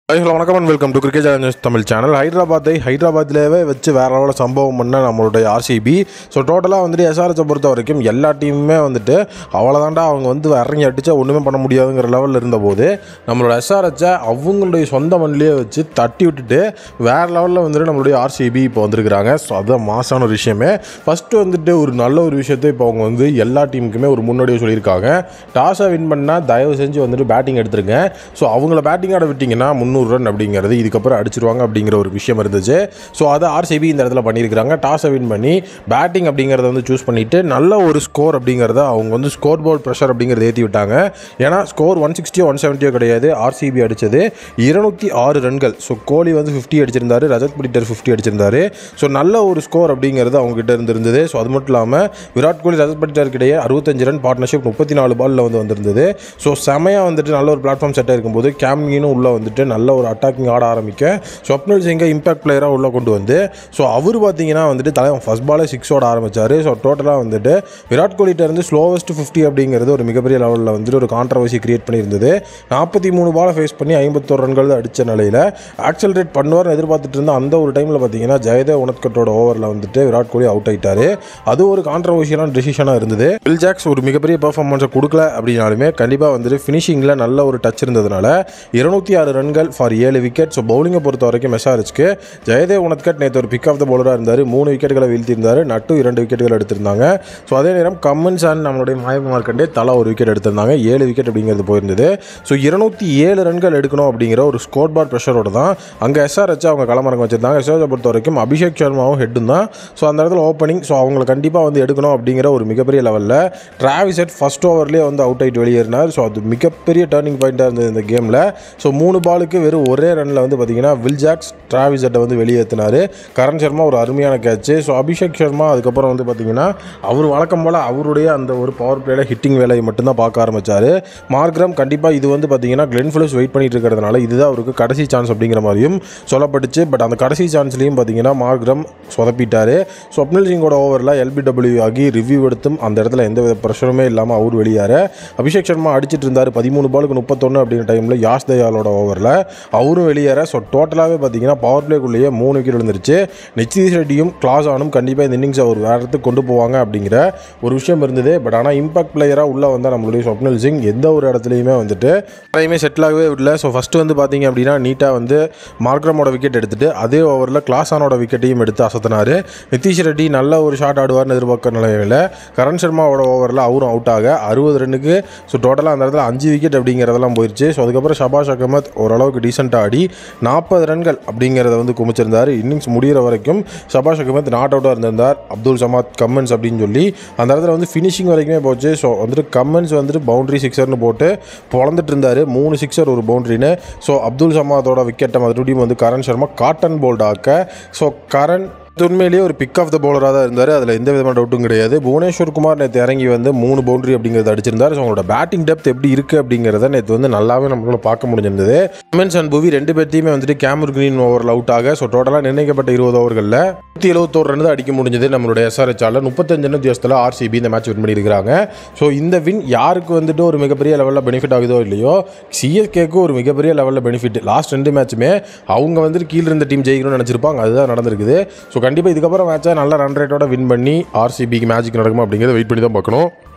hello வணக்கம் and welcome to cricket challengers Tamil channel ஹைதராபாத்தை ஹைதராபாத்லேயே வச்சு வேற லெவலில் சம்பவம் பண்ண நம்மளுடைய ஆர்சிபி ஸோ டோட்டலாக வந்துட்டு எஸ்ஆர்எச்சை பொறுத்த வரைக்கும் எல்லா டீமுமே வந்துட்டு அவ்வளோதாண்டா அவங்க வந்து இறங்கி அடிச்சா ஒன்றுமே பண்ண முடியாதுங்கிற லெவலில் இருந்தபோது நம்மளோட எஸ்ஆர்எச்சை அவங்களுடைய சொந்த மண்ணிலேயே வச்சு தட்டி விட்டுட்டு வேற லெவலில் வந்துட்டு நம்மளுடைய ஆர்சிபி இப்போ வந்திருக்கிறாங்க ஸோ அதுதான் மாசான ஒரு விஷயமே ஃபஸ்ட்டு வந்துட்டு ஒரு நல்ல ஒரு விஷயத்தை இப்போ அவங்க வந்து எல்லா டீமுக்குமே ஒரு முன்னாடியே சொல்லியிருக்காங்க டாஸை வின் பண்ணால் தயவு செஞ்சு வந்துட்டு பேட்டிங் எடுத்துருங்க ஸோ அவங்கள பேட்டிங் ஆட விட்டிங்கன்னா முந்நூறு ரன் அப்படிங்கிறது இதுக்கப்புறம் அடிச்சிருவாங்க அப்படிங்கிற ஒரு விஷயம் இருந்துச்சு ஸோ அதை ஆர்சிபி இந்த இடத்துல பண்ணியிருக்காங்க டாஸை வின் பண்ணி பேட்டிங் அப்படிங்கிறத வந்து சூஸ் பண்ணிவிட்டு நல்ல ஒரு ஸ்கோர் அப்படிங்கிறத அவங்க வந்து ஸ்கோர் போர்ட் ப்ரெஷர் அப்படிங்கிறத ஏற்றி விட்டாங்க ஏன்னா ஸ்கோர் ஒன் சிக்ஸ்டியோ ஒன் செவன்ட்டியோ கிடையாது ஆர்சிபி அடித்தது இருநூத்தி ஆறு ரன்கள் ஸோ கோலி வந்து ஃபிஃப்டி அடிச்சிருந்தாரு ரஜத் படிட்டர் ஃபிஃப்டி அடிச்சிருந்தாரு ஸோ நல்ல ஒரு ஸ்கோர் அப்படிங்கிறது அவங்க கிட்ட இருந்து இருந்தது ஸோ அது மட்டும் இல்லாமல் விராட் கோலி ரஜத் படிட்டருக்கு இடையே அறுபத்தஞ்சு ரன் பார்ட்னர்ஷிப் முப்பத்தி நாலு பாலில் வந்து வந்திருந்தது ஸோ செமையாக வந்துட்டு நல்ல ஒரு பிளாட்ஃபார்ம் செட்டாக இருக்கும்போது கேம்கினும் உள்ளே வந்துட்டு நல்ல ஒரு அட்டாக்கிங் ஆட ஆரம்பிக்க ஸ்வப்னல் சிங்கை இம்பாக்ட் பிளேயராக உள்ளே கொண்டு வந்து ஸோ அவர் பார்த்தீங்கன்னா வந்துட்டு தலைவன் ஃபஸ்ட் பாலே சிக்ஸோட ஆரம்பிச்சார் ஸோ டோட்டலாக வந்துட்டு விராட் கோலிட்ட இருந்து ஸ்லோவஸ்ட் ஃபிஃப்டி அப்படிங்கிறது ஒரு மிகப்பெரிய லெவலில் வந்துட்டு ஒரு கான்ட்ரவர்சி கிரியேட் பண்ணியிருந்தது நாற்பத்தி மூணு பாலை ஃபேஸ் பண்ணி ஐம்பத்தோரு ரன்கள் தான் அடித்த நிலையில் ஆக்சலரேட் பண்ணுவார்னு எதிர்பார்த்துட்டு இருந்த அந்த ஒரு டைமில் பார்த்தீங்கன்னா ஜெயதேவ் உனத்கட்டோட ஓவரில் வந்துட்டு விராட் கோலி அவுட் ஆயிட்டாரு அது ஒரு கான்ட்ரவர்ஷியலான டிசிஷனாக இருந்தது பில் ஜாக்ஸ் ஒரு மிகப்பெரிய பெர்ஃபார்மன்ஸை கொடுக்கல அப்படின்னாலுமே கண்டிப்பாக வந்துட்டு ஃபினிஷிங்கில் நல்ல ஒரு டச் இருந்ததுனால இருநூத்தி ஆறு ரன்கள் ஃபார் ஏழு விக்கெட் ஸோ பவுலிங்கை பொறுத்த வரைக்கும் எஸ்ஆர்ஹெச்க்கு ஜெயதேவ் உனத்கட் நேற்று ஒரு பிக் ஆஃப் த பவுலராக இருந்தார் மூணு விக்கெட்டுகளை வீழ்த்தியிருந்தார் நட்டு இரண்டு விக்கெட்டுகள் எடுத்திருந்தாங்க ஸோ அதே நேரம் கம்மன்ஸ் அண்ட் நம்மளுடைய மாயகுமார் கண்டே தலா ஒரு விக்கெட் எடுத்திருந்தாங்க ஏழு விக்கெட் அப்படிங்கிறது போயிருந்தது ஸோ இருநூத்தி ஏழு ரன்கள் எடுக்கணும் அப்படிங்கிற ஒரு ஸ்கோர் பார் ப்ரெஷரோட தான் அங்கே எஸ்ஆர்ஹெச் அவங்க களமரங்க வச்சிருந்தாங்க எஸ்ஆர்ஹெச்சை பொறுத்த வரைக்கும் அபிஷேக் சர்மாவும் ஹெட்டும் தான் ஸோ அந்த இடத்துல ஓப்பனிங் ஸோ அவங்களை கண்டிப்பாக வந்து எடுக்கணும் அப்படிங்கிற ஒரு மிகப்பெரிய லெவலில் டிராவிஸ் ஹெட் ஃபர்ஸ்ட் ஓவர்லேயே வந்து அவுட் ஆகிட்டு வெளியேறினார் ஸோ அது மிகப்பெரிய டேர்னிங் பாயிண்ட்டாக இருந்தது இந்த கேமில் ஸோ மூணு பாலுக்கு வெறும் ஒரே ரனில் வந்து பார்த்தீங்கன்னா வில் ஜாக்ஸ் டிராவிஸ் ஹெட்டை வந்து வெளியேற்றினார் கரண் சர்மா ஒரு அருமையான கேட்ச்சு ஸோ அபிஷேக் சர்மா அதுக்கப்புறம் வந்து பார்த்தீங்கன்னா அவர் வழக்கம் போல் அவருடைய அந்த ஒரு பவர் பிளேயில் ஹிட்டிங் வேலையை மட்டும்தான் பார்க்க ஆரம்பித்தார் மார்க்ரம் கண்டிப்பாக இது வந்து பார்த்தீங்கன்னா கிளென் ஃபிலிப்ஸ் வெயிட் பண்ணிட்டு இருக்கிறதுனால இதுதான் அவருக்கு கடைசி சான்ஸ் அப்படிங்கிற மாதிரியும் சொல்லப்பட்டுச்சு பட் அந்த கடைசி சான்ஸ்லையும் பார்த்தீங்கன்னா மார்க்ரம் சொதப்பிட்டார் ஸ்வப்னில் சிங்கோட ஓவரில் எல்பிடபிள்யூ ஆகி ரிவ்யூ எடுத்தும் அந்த இடத்துல எந்த வித ப்ரெஷருமே இல்லாமல் அவர் வெளியார அபிஷேக் சர்மா அடிச்சிட்டு இருந்தார் பதிமூணு பாலுக்கு முப்பத்தொன்று அப்படிங்கிற டைமில் யாஷ் தயாலோட ஓவரில் அவரும் வெளியேற ஸோ டோட்டலாகவே பார்த்தீங்கன்னா பவர் பிளேக்குள்ளேயே மூணு விக்கெட் விழுந்துருச்சு நிச்சீஷ் ரெட்டியும் கிளாஸ் ஆனும் கண்டிப்பாக இந்த இன்னிங்ஸை ஒரு வேறு இடத்துக்கு கொண்டு போவாங்க அப்படிங்கிற ஒரு விஷயம் இருந்தது பட் ஆனால் இம்பாக்ட் பிளேயராக உள்ளே வந்தால் நம்மளுடைய ஸ்வப்னில் சிங் எந்த ஒரு இடத்துலையுமே வந்துட்டு எதையுமே செட்டில் ஆகவே விடல ஸோ ஃபஸ்ட்டு வந்து பார்த்தீங்க அப்படின்னா நீட்டாக வந்து மார்க்ரமோட விக்கெட் எடுத்துட்டு அதே ஓவரில் கிளாஸானோட விக்கெட்டையும் எடுத்து அசத்தினார் நிதிஷ் ரெட்டி நல்ல ஒரு ஷாட் ஆடுவார்னு எதிர்பார்க்க நிலையில் கரண் சர்மாவோட ஓவரில் அவரும் அவுட் ஆக அறுபது ரன்னுக்கு ஸோ டோட்டலாக அந்த இடத்துல அஞ்சு விக்கெட் அப்படிங்கிறதெல்லாம் போயிடுச்சு ஸோ அதுக்கப்புறம் ஷபாஷ் அகமத் ஓரளவுக்கு டீசெண்டாக ஆடி நாற்பது ரன்கள் அப்படிங்கிறத வந்து குமிச்சிருந்தார் இன்னிங்ஸ் முடிகிற வரைக்கும் ஷபாஷ் அகமத் நாட் அவுட்டாக இருந்திருந்தார் அப்துல் சமாத் கம்மன்ஸ் அப்படின்னு சொல்லி அந்த இடத்துல வந்து ஃபினிஷிங் வரைக்குமே போச்சு ஸோ வந்துட்டு கம்மன்ஸ் வந்துட்டு பவுண்டரி சிக்ஸர்னு போட்டு பொழந்துட்டு இருந்தார் மூணு சிக்ஸர் ஒரு பவுண்டரின்னு ஸோ அப்துல் சமாதோட விக்கெட்டை மறுபடியும் வந்து கரண் சர்மா காட்டன் போல்ட் ஆக்க ஸோ கரண் இது உண்மையிலேயே ஒரு பிக் ஆஃப் த பவுலராக தான் இருந்தார் அதில் எந்த விதமான டவுட்டும் கிடையாது புவனேஸ்வர் குமார் நேற்று இறங்கி வந்து மூணு பவுண்டரி அப்படிங்கிறத அடிச்சிருந்தார் ஸோ அவங்களோட பேட்டிங் டெப்த் எப்படி இருக்குது அப்படிங்கிறத நேற்று வந்து நல்லாவே நம்மளால பார்க்க முடிஞ்சிருந்தது கமென்ஸ் அண்ட் புவி ரெண்டு பேர்த்தையுமே வந்துட்டு கேமர் கிரீன் ஓவரில் அவுட் ஆக ஸோ டோட்டலாக நிர்ணயிக்கப்பட்ட இருபது ஓவர்களில் நூற்றி எழுபத்தோரு ரன் தான் அடிக்க முடிஞ்சது நம்மளுடைய எஸ்ஆர்ஹெச்ஆல முப்பத்தஞ்சு ரன் வித்தியாசத்தில் ஆர்சிபி இந்த மேட்ச் வின் பண்ணியிருக்காங்க ஸோ இந்த வின் யாருக்கு வந்துட்டு ஒரு மிகப்பெரிய லெவலில் பெனிஃபிட் ஆகுதோ இல்லையோ சிஎஸ்கேக்கு ஒரு மிகப்பெரிய லெவலில் பெனிஃபிட் லாஸ்ட் ரெண்டு மேட்ச்சுமே அவங்க வந்துட்டு கீழே இருந்த டீம் ஜெயிக்கணும்னு நினச்சிருப்பாங்க அதுதான் நடந்திருக்குது ஸோ கண்டிப்பாக இதுக்கப்புறம் மேட்சை நல்ல ரன் ரேட்டோட வின் பண்ணி ஆர்சிபிக்கு மேட்ச் நடக்குமா அப்படிங்கிறத வெயிட் பண்ணி தான் பார்க்கணும்